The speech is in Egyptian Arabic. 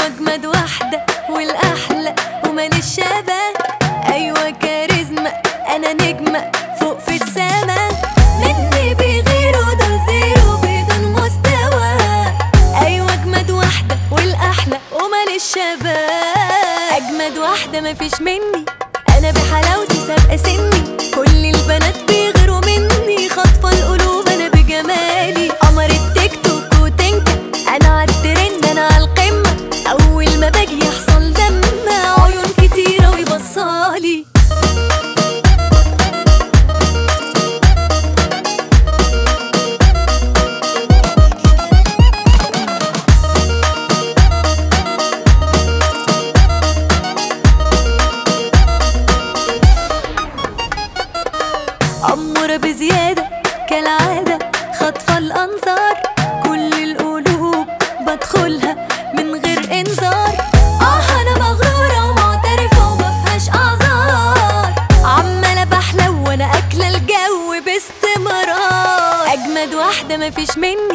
اجمد واحده والاحلى وماليش شبه ايوه كاريزما انا نجمه فوق في السما مني بيغيروا دول زيرو بدون مستوى ايوه اجمد واحده والاحلى وماليش شبه اجمد واحده مفيش مني انا بحلاوتي سابقه سني كل البنات بيغيروا مني خاطفه القلوب انا بجمالي قمر التيك توك وتنكا انا عالترند انا عالقمه اول ما باجي يحصل دم عيون كتيره ويبصالي أمورة بزيادة كالعادة خاطفة الأنظار كل القلوب بدخلها من غير إنذار آه أنا مغرورة ومعترفة ومفيهاش أعذار عمالة بحلو وأنا أكلة الجو باستمرار أجمد واحدة مفيش مني